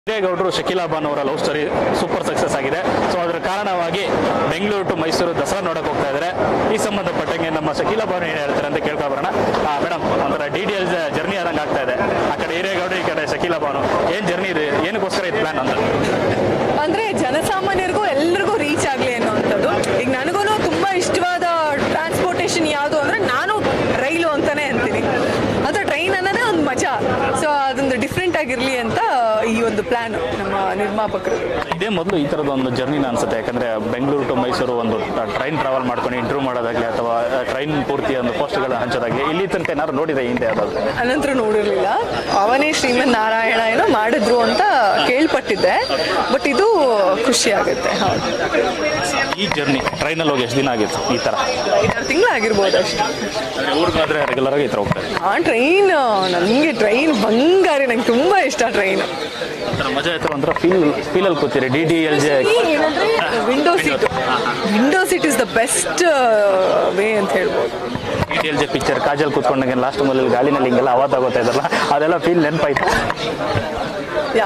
ಹಿರೇಗೌಡರು ಶಕೀಲಾ ಬಾನು ಅವರ love story super success ಆಗಿದೆ so ಅದರ ಕಾರಣವಾಗಿ ಬೆಂಗಳೂರು ಟು ಮೈಸೂರು ದಸರಾ ನೋಡಕ್ ಹೋಗ್ತಾ ಇದ್ದಾರೆ ಈ ಸಂಬಂಧಪಟ್ಟಂಗೆ ನಮ್ಮ ಶಕೀಲಾ ಬಾನು ಏನು ಹೇಳ್ತಾರೆ ಅಂತ ಕೇಳ್ಕೊಬರೋಣ ಮೇಡಮ್ ಒಂಥರ ಡಿ ಡಿ ಎಲ್ ಜರ್ನಿ ಆದಂಗೆ ಆಗ್ತಾ ಇದೆ ಆ ಕಡೆ ಹಿರೇಗೌಡರು ಈ ಕಡೆ ಶಕೀಲಾ ಬಾನು ಏನು ಜರ್ನಿ ಇದೆ ಏನಕ್ಕೋಸ್ಕರ ಇದು ಪ್ಲಾನ್ ಅಂತ ಅಂದ್ರೆ ಜನಸಾಮಾನ್ಯರಿಗೂ ಎಲ್ರಿಗೂ ರೀಚ್ ಆಗಲಿ ಅನ್ನೋವಂಥದ್ದು ಈಗ ನನಗೂ ತುಂಬ ಇಷ್ಟವಾದ ಟ್ರಾನ್ಸ್ಪೋರ್ಟೇಷನ್ ಯಾವುದು ಅಂದ್ರೆ ನಾನು ರೈಲು ಅಂತಾನೆ ಅಂತೀನಿ ಅದು ಟ್ರೈನ್ ಅನ್ನೋದೇ ಒಂದು ಮಜಾ ಸೊ ಅದೊಂದು ಡಿಫ್ರೆಂಟ್ ಆಗಿರಲಿ ಅಂತ ಈ ಒಂದು ಪ್ಲಾನ್ ನಮ್ಮ ನಿರ್ಮಾಪಕರು ಇದೇ ಮೊದಲು ಈ ಥರದ ಒಂದು ಜರ್ನಿನ ಅನ್ಸುತ್ತೆ ಯಾಕಂದ್ರೆ ಬೆಂಗಳೂರು ಟು ಮೈಸೂರು ಒಂದು ಟ್ರೈನ್ ಟ್ರಾವೆಲ್ ಮಾಡ್ಕೊಂಡು ಇಂಟರ್ವ್ಯೂ ಮಾಡೋದಾಗಲಿ ಅಥವಾ ಟ್ರೈನ್ ಪೂರ್ತಿ ಒಂದು ಪೋಸ್ಟ್ಗಳ ಹಂಚೋದಾಗಲಿ ಇಲ್ಲಿ ತನಕ ಏನಾದ್ರು ನೋಡಿದೆ ಹಿಂದೆ ಯಾವ್ದಾದ್ರು ಅನಂತರ ನೋಡಿರಲಿಲ್ಲ ಅವನೇ ಶ್ರೀಮನ್ ನಾರಾಯಣ ಏನೋ ಮಾಡಿದ್ರು ಅಂತ ಕೇಳ್ಪಟ್ಟಿದ್ದೆ ಬಟ್ ಇದು ಖುಷಿ ಆಗುತ್ತೆ ಹೌದು ಈ ಜರ್ನಿ ಟ್ರೈನಲ್ಲಿ ಹೋಗಿ ಎಷ್ಟು ದಿನ ಆಗಿತ್ತು ಈ ಥರ ಐದಾರು ತಿಂಗಳಾಗಿರ್ಬೋದು ಅಷ್ಟೇ ಊರಿಗಾದ್ರೆ ರೆಗ್ಯುಲರ್ ಆಗಿ ಈ ಥರ ಹೋಗ್ತಾರೆ ಆ ಟ್ರೈನ್ ನನಗೆ ಟ್ರೈನ್ ಬಂಗಾರಿ ನಂಗೆ ತುಂಬ ಇಷ್ಟ ಟ್ರೈನ್ ಒಂಥರ ಮಜಾ ಆಯ್ತು ಒಂಥರ ಫೀಲ್ ಫೀಲಲ್ಲಿ ಕೂತೀರಿ D D L J window seat window seat is the best way ಅಂತ ಹೇಳ್ಬೋದು D D L J picture Kajal ಕೂತ್ಕೊಂಡಂಗೆ ಲಾಸ್ಟ್ ಮೂಲೆ ಗಾಳಿನಲ್ಲಿ ಹಿಂಗೆಲ್ಲ ಅವಾಜ್ ಆಗೋತಾ ಇದಲ್ಲ ಅದೆಲ್ಲ ಫೀಲ್ ನೆನಪಾಯ್ತು ಯಾ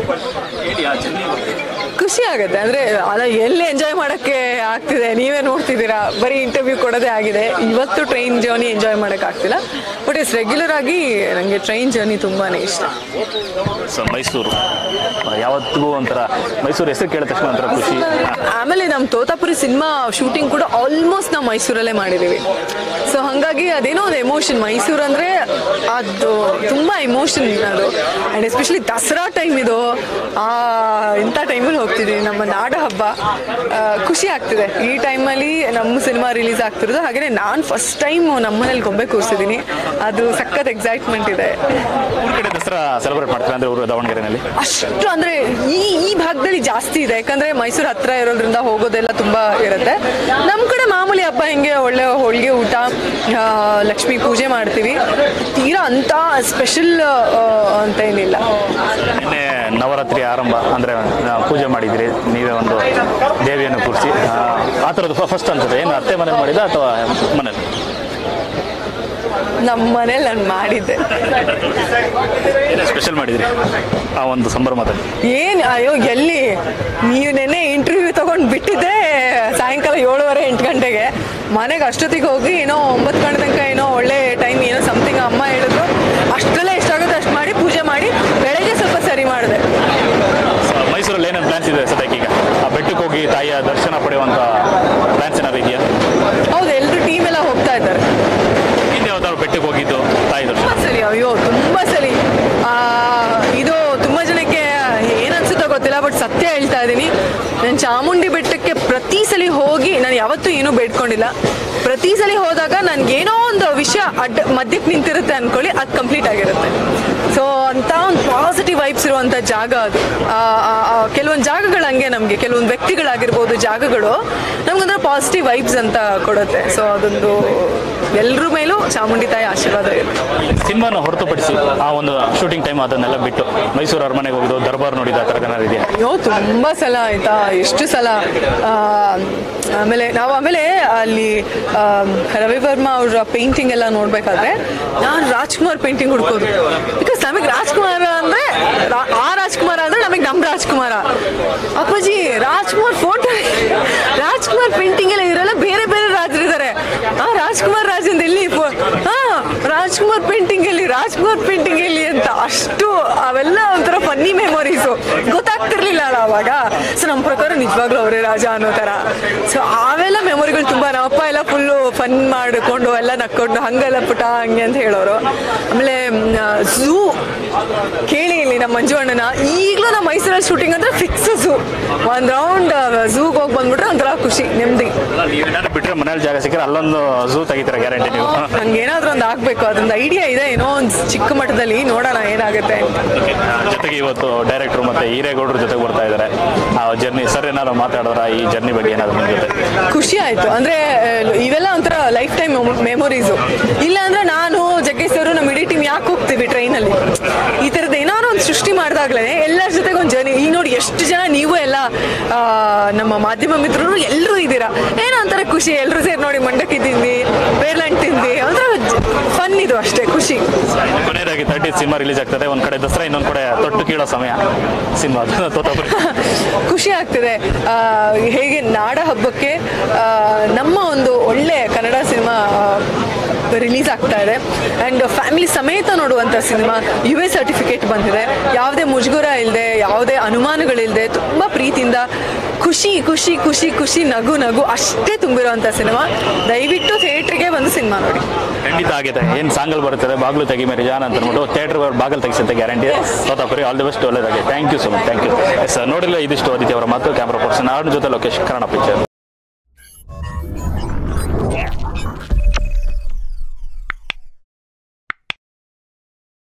ಖುಷಿ ಆಗುತ್ತೆ ಅಂದ್ರೆ ಅಲ್ಲ ಎಲ್ಲಿ ಎಂಜಾಯ್ ಮಾಡಕ್ಕೆ ಆಗ್ತಿದೆ ನೀವೇ ನೋಡ್ತಿದ್ದೀರಾ ಬರೀ ಇಂಟರ್ವ್ಯೂ ಕೊಡೋದೇ ಆಗಿದೆ ಇವತ್ತು ಟ್ರೈನ್ ಜರ್ನಿ ಎಂಜಾಯ್ ಮಾಡಕ್ ಆಗ್ತಿಲ್ಲ ಬಟ್ ಇಸ್ ರೆಗ್ಯುಲರ್ ಆಗಿ ನನಗೆ ಟ್ರೈನ್ ಜರ್ನಿ ತುಂಬಾನೇ ಇಷ್ಟ ಸೊ ಮೈಸೂರು ಯಾವತ್ತಿಗೂ ಒಂಥರ ಮೈಸೂರು ಹೆಸರು ಕೇಳಿದ ತಕ್ಷಣ ಒಂಥರ ಖುಷಿ ಆಮೇಲೆ ನಮ್ಮ ತೋತಾಪುರಿ ಸಿನಿಮಾ ಶೂಟಿಂಗ್ ಕೂಡ ಆಲ್ಮೋಸ್ಟ್ ನಾವು ಮೈಸೂರಲ್ಲೇ ಮಾಡಿದ್ದೀವಿ ಸೊ ಹಾಗಾಗಿ ಅದೇನೋ ಒಂದು ಎಮೋಷನ್ ಮೈಸೂರು ಅಂದರೆ ಅದು ತುಂಬ ಎಮೋಷನ್ ಅದು ಆ್ಯಂಡ್ ಎಸ್ಪೆಷಲಿ ದಸರಾ ಟೈಮ್ ಇದು ಆ ಇಂಥ ಟೈಮಲ್ಲಿ ಹೋಗ್ತಿದ್ದೀವಿ ನಮ್ಮ ನಾಡ ಹಬ್ಬ ಆ, ಖುಷಿ ಆಗ್ತಿದೆ ಈ ಟೈಮಲ್ಲಿ ನಮ್ಮ ಸಿನಿಮಾ ರಿಲೀಸ್ ಆಗ್ತಿರೋದು ಹಾಗೆಯೇ ನಾನು ಫಸ್ಟ್ ಟೈಮ್ ನಮ್ಮನೇಲಿ ಗೊಂಬೆ ಕೂರಿಸಿದ್ದೀನಿ ಅದು ಸಖತ್ ಎಕ್ಸೈಟ್ಮೆಂಟ್ ಇದೆ ಊರ ಕಡೆ ದಸರಾ ಸೆಲೆಬ್ರೇಟ್ ಮಾಡ್ತಾರೆ ಅಂದ್ರೆ ಊರು ದಾವಣಗೆರೆನಲ್ಲಿ ಅಷ್ಟು ಅಂದ್ರೆ ಈ ಈ ಭಾಗದಲ್ಲಿ ಜಾಸ್ತಿ ಇದೆ ಯಾಕಂದ್ರೆ ಮೈಸೂರು ಹತ್ರ ಇರೋದ್ರಿಂದ ಹೋಗೋದೆಲ್ಲ ತುಂಬಾ ಇರುತ್ತೆ ನಮ್ಮ ಕಡೆ ಮಾಮೂಲಿ ಹಬ್ಬ ಹಿಂಗೆ ಒಳ್ಳೆ ಹೋಳಿಗೆ ಊಟ ಆ, ಲಕ್ಷ್ಮೀ ಪೂಜೆ ಮಾಡ್ತೀವಿ ತೀರಾ ಅಂತ ಸ್ಪೆಷಲ್ ಅಂತ ಏನಿಲ್ಲ ನಿನ್ನೆ ನವರಾತ್ರಿ ಆರಂಭ ಅಂದ್ರೆ ಆ, ಪೂಜೆ ಮಾಡಿದ್ರಿ ನೀವೇ ಒಂದು ದೇವಿಯನ್ನು ಕೂರಿಸಿ ಆ ಥರದ್ದು ಫಸ್ಟ್ ಅನ್ಸುತ್ತೆ ಏನು ಅತ್ತೆ ಮನೇಲಿ ಮಾಡಿದ ಅಥವಾ ಮನೇಲಿ ನಮ್ಮ ಮನೇಲಿ ನಾನು ಮಾಡಿದ್ದೆ ಸ್ಪೆಷಲ್ ಮಾಡಿದ್ರಿ ಆ ಒಂದು ಸಂಭ್ರಮದಲ್ಲಿ ಏನ್ ಅಯ್ಯೋ ಎಲ್ಲಿ ನೀವು ನೆನ್ನೆ ಇಂಟರ್ವ್ಯೂ ತಗೊಂಡು ಬಿಟ್ಟಿದ್ದೆ ಸಾಯಂಕಾಲ ಏಳುವರೆ ಎಂಟು ಗಂಟೆಗೆ ಮನೆಗೆ ಅಷ್ಟೊತ್ತಿಗೆ ಹೋಗಿ ಏನೋ ಒಂಬತ್ತು ಗಂಟೆ ತನಕ ಏನೋ ಒಳ್ಳೆ ಟೈಮ್ ಏನೋ ಸಮಥಿಂಗ್ ಅಮ್ಮ ಹೇಳಿದ್ರು ಅಷ್ಟರಲ್ಲೇ ಎಷ್ಟಾಗುತ್ತೆ ಅಷ್ಟು ಮಾಡಿ ಪೂಜೆ ಮಾಡಿ ಬೆಳಗ್ಗೆ ಸ್ವಲ್ಪ ಸರಿ ಮಾಡಿದೆ ಸೊ ಮೈಸೂರಲ್ಲಿ ಏನೇನು ಪ್ಲಾನ್ಸ್ ಇದೆ ಸದ್ಯಕ್ಕೆ ಈಗ ಆ ಬೆಟ್ಟಕ್ಕೆ ಹೋಗಿ ತಾಯಿಯ ದರ್ಶನ ಪಡೆಯುವಂಥ ಪ್ಲಾನ್ಸ್ ಏನಾದ್ರು ಇದೆಯಾ ಹೌದು ಎಲ್ಲರೂ ಟೀಮ್ ಎಲ್ಲ ಹೋಗ್ತಾ ಇದ್ದಾರೆ ಹಿಂದೆ ಯಾವ್ದಾದ್ರು ಬೆಟ್ಟಕ್ಕೆ ಹೋಗಿದ್ದು ತಾಯಿ ದರ್ಶನ ತುಂಬಾ ಸರಿ ಅಯ್ಯೋ ತುಂಬಾ ಸರಿ ಆ, ಇದು ತುಂಬಾ ಜನಕ್ಕೆ ಏನ್ ಅನ್ಸುತ್ತೋ ಗೊತ್ತಿಲ್ಲ ಬಟ್ ಸತ್ಯ ಹೇಳ್ತಾ ಇದ್ದೀನಿ ನಾನು ಚಾಮುಂಡಿ ಬೆಟ್ಟಕ್ಕೆ ಪ್ರತಿ ಸಲ ಹೋಗಿ ನಾನು ಯಾವತ್ತೂ ಏನೂ ಬೇಡ್ಕೊಂಡಿಲ್ಲ ಪ್ರತಿ ಸಲ ಹೋದಾಗ ನನ್ಗೇನೋ ಒಂದು ವಿಷಯ ಅಡ್ಡ ಮಧ್ಯಕ್ಕೆ ನಿಂತಿರುತ್ತೆ ಅನ್ಕೊಳ್ಳಿ ಅದು ಕಂಪ್ಲೀಟ್ ಆಗಿರುತ್ತೆ ಸೊ ಅಂತ ಒಂದು ಪಾಸಿಟಿವ್ ವೈಬ್ಸ್ ಇರುವಂಥ ಜಾಗ ಅದು ಕೆಲವೊಂದು ಜಾಗಗಳು ಹಂಗೆ ನಮಗೆ ಕೆಲವೊಂದು ವ್ಯಕ್ತಿಗಳಾಗಿರ್ಬೋದು ಜಾಗಗಳು ನಮ್ಗೊಂಥರ ಪಾಸಿಟಿವ್ ವೈಬ್ಸ್ ಅಂತ ಕೊಡುತ್ತೆ ಸೊ ಅದೊಂದು ಎಲ್ಲರ ಮೇಲೂ ಚಾಮುಂಡಿ ತಾಯಿ ಆಶೀರ್ವಾದ ಇರುತ್ತೆ ಸಿನಿಮಾನ ಹೊರತುಪಡಿಸಿ ಆ ಒಂದು ಶೂಟಿಂಗ್ ಟೈಮ್ ಅದನ್ನೆಲ್ಲ ಬಿಟ್ಟು ಮೈಸೂರು ಅರಮನೆಗೆ ಹೋಗಿದ್ದು ದರ್ಬಾರ್ ನೋಡಿದ ಆ ಥರದ್ದು ಏನಾದ್ರು ಇದೆಯಾ ಅಯ್ಯೋ ತುಂಬಾ ಸಲ ಆಯ್ತಾ ಎಷ್ಟು ಸಲ ಆ, ಆಮೇಲೆ ನಾವು ಆಮೇಲೆ ಅಲ್ಲಿ ಆ, ರವಿ ವರ್ಮಾ ಅವರ ಪೇಂಟಿಂಗ್ ಎಲ್ಲ ನೋಡ್ಬೇಕಾದ್ರೆ ನಾನು ರಾಜ್ಕುಮಾರ್ ಪೇಂಟಿಂಗ್ ಹುಡ್ಕೋದು ಬಿಕಾಸ್ ನಮಗೆ ರಾಜ್ಕುಮಾರ್ ಅಂದ್ರೆ ರಾ- ಆ ರಾಜ್ಕುಮಾರ್ ಅಂದ್ರೆ ನಮಗೆ ನಮ್ಮ ರಾಜ್ಕುಮಾರ ಅಪ್ಪಾಜಿ ರಾಜ್ಕುಮಾರ್ ಫೋಟೋ ರಾಜ್ಕುಮಾರ್ ಪೇಂಟಿಂಗ್ ಎಲ್ಲ ಇರಲ್ಲ ಬೇರೆ ಬೇರೆ ರಾಜರಿದ್ದಾರೆ ಆ ರಾಜ್ಕುಮಾರ್ ರಾಜಂದ ಎಲ್ಲಿ ಫೋ- ಹಾ ರಾಜ್ಕುಮಾರ್ ಪೇಂಟಿಂಗ್ ಎಲ್ಲಿ ರಾಜ್ಕುಮಾರ್ ಪೇಂಟಿಂಗ್ ಎಲ್ಲಿ ಅಂತ ಅಷ್ಟು ಅವೆಲ್ಲ ಒಂಥರ ಫನ್ನಿ ಮೆಮೊರೀಸು ಗೊತ್ತಾಗ್ತಿರ್ಲಿಲ್ಲ ಅಲ್ಲ ಅವಾಗ ಸೊ ನಮ್ಮ ಪ್ರಕಾರ ನಿಜವಾಗ್ಲೂ ಅವರೇ ರಾಜ ಅನ್ನೋ ಥರ ಸೊ ಅವೆಲ್ಲ ಮೆಮೊರಿಗಳು ತುಂಬಾ ನಮ್ಮ ಅಪ್ಪ ಎಲ್ಲ ಫುಲ್ಲು ಫನ್ ಮಾಡಿಕೊಂಡು ಎಲ್ಲ ನಕ್ಕೊಂಡು ಹಂಗೆಲ್ಲ ಪುಟ ಹಂಗೆ ಅಂತ ಹೇಳೋರು ಆಮೇಲೆ ಝೂ ಕೇಳಿ ಇಲ್ಲಿ ನಮ್ಮ ಮಂಜು ಅಣ್ಣನ ಈಗಲೂ ನಮ್ಮ ಮೈಸೂರಲ್ಲಿ ಶೂಟಿಂಗ್ ಅಂದ್ರೆ ಫಿಕ್ಸ್ ಝೂ ಒಂದು ರೌಂಡ್ ಝೂಗೆ ಹೋಗಿ ಬಂದ್ಬಿಟ್ರೆ ಒಂಥರ ಖುಷಿ ನೆಮ್ಮದಿ ನೀವೇನಾದ್ರು ಬಿಟ್ಟರೆ ಮನೇಲಿ ಜಾಗ ಸಿಕ್ಕರೆ ಅಲ್ಲೊಂದು ಝೂ ತೆಗಿತಾರೆ ಗ್ಯಾರಂಟಿ ನೀವು ನಂಗೆ ಏನಾದ್ರೂ ಒಂದು ಆಗ್ಬೇಕು ಅದೊಂದು ಐಡಿಯಾ ಇದೆ ಏನೋ ಒಂದು ಚಿಕ್ಕ ಮಟ್ಟದಲ್ಲಿ ನೋಡೋಣ ಏನಾಗುತ್ತೆ ಅಂತ ಜೊತೆಗೆ ಇವತ್ತು ಡೈರೆಕ್ಟರ್ ಮತ್ತೆ ಹಿರೇಗೌಡರ ಜೊತೆ ಬರ್ತಾ ಇದ್ದಾರೆ ಆ ಜರ್ನಿ ಸರ್ ಏನಾದ್ರು ಮಾತಾಡೋರ ಈ ಜರ್ನಿ ಬಗ್ಗೆ ಏನಾದ್ರು ನಿಮ್ಮ ಜೊತೆ ಖುಷಿ ಆಯ್ತು ಅಂದ್ರೆ ಆ, ಇವೆಲ್ಲ ಒಂಥರ ಲೈಫ್ ಟೈಮ್ ಮೆಮೊರೀಸು ಇಲ್ಲ ಅಂದ್ರೆ ನಾನು ಜಗ್ಗೇಶ್ ಅವರು ನಮ್ಮ ಇಡೀ ಟೀಮ್ ಯಾಕೆ ಹೋಗ್ತೀವಿ ಟ್ರೈನಲ್ಲಿ ಈ ಥರದ್ದು ಏನಾದ್ರು ಒಂದು ಸೃಷ್ಟಿ ಮಾಡಿದಾಗ್ಲೇ ಎಲ್ಲರ ಜೊತೆಗೆ ಒಂದು ಜರ್ನಿ ಈಗ ನೋಡಿ ಎಷ್ಟು ಜನ ನೀವು ಎಲ್ಲ ಆ, ನಮ್ಮ ಮಾಧ್ಯಮ ಮಿತ್ರರು ಎಲ್ಲರೂ ಇದ್ದೀರಾ ಏನೋ ಒಂಥರ ಖುಷಿ ಎಲ್ಲರೂ ಸೇರಿ ನೋಡಿ ಮಂಡಕ್ಕಿ ತಿಂದು ಬೇರ್ಲಂಟ್ ತಿಂದು ಒಂಥರ ಫನ್ ಇದು ಅಷ್ಟೇ ಖುಷಿ ಕೊನೆಯದಾಗಿ ತರ್ಟಿ ಸಿನಿಮಾ ರಿಲೀಸ್ ಆಗ್ತದೆ ಒಂದ್ ಕಡೆ ದಸರಾ ಇನ್ನೊಂದ್ ಕಡೆ ತೊಟ್ಟು ಕೀಳೋ ಸಮಯ ಸಿನಿಮಾ ತೋತಾಪುರಿ ಖುಷಿ ಆಗ್ತಿದೆ ಆ, ಹೇಗೆ ನಾಡ ಹಬ್ಬಕ್ಕೆ ಆ, ನಮ್ಮ ಒಂದು ಒಳ್ಳೆ ಕನ್ನಡ ಸಿನಿಮಾ ರಿಲೀಸ್ ಆಗ್ತಾ ಇದೆ ಆ್ಯಂಡ್ ಫ್ಯಾಮಿಲಿ ಸಮೇತ ನೋಡುವಂಥ ಸಿನಿಮಾ ಯು ಎ ಸರ್ಟಿಫಿಕೇಟ್ ಬಂದಿದೆ ಯಾವುದೇ ಮುಜುಗರ ಇಲ್ಲದೆ ಯಾವುದೇ ಅನುಮಾನಗಳಿಲ್ಲದೆ ತುಂಬ ಪ್ರೀತಿಯಿಂದ ಖುಷಿ ಖುಷಿ ಖುಷಿ ಖುಷಿ ನಗು ನಗು ಅಷ್ಟೇ ತುಂಬಿರುವಂಥ ಸಿನಿಮಾ ದಯವಿಟ್ಟು ಥಿಯೇಟ್ರಿಗೆ ಬಂದು ಸಿನಿಮಾ ನೋಡಿ ಖಂಡಿತ ಆಗಿದೆ ಏನ್ ಸಾಂಗಲ್ ಬರುತ್ತದೆ ಬಾಗ್ಲು ತೆಗಿ ಮೇರಿ ಜಾನ್ ಅಂತ ಅಂದ್ಬಿಟ್ಟು ಥಿಯೇಟರ್ ಬಾಗಲ್ ತೆಗಿಸಂತ guarantee Totapuri all the best ಒಳ್ಳೆದಾಗಿ thank you so much thank you yes ನೋಡಿಲ್ಲ ಇದಿಷ್ಟು ಆದಿತ್ಯ ಅವರ ಮಾತು ಕ್ಯಾಮ್ರಾ ಪರ್ಸನ್ ಅವ್ರ ಜೊತೆ ಲೊಕೇಶನ್ ಕನ್ನಡ ಪಿಕ್ಚರ್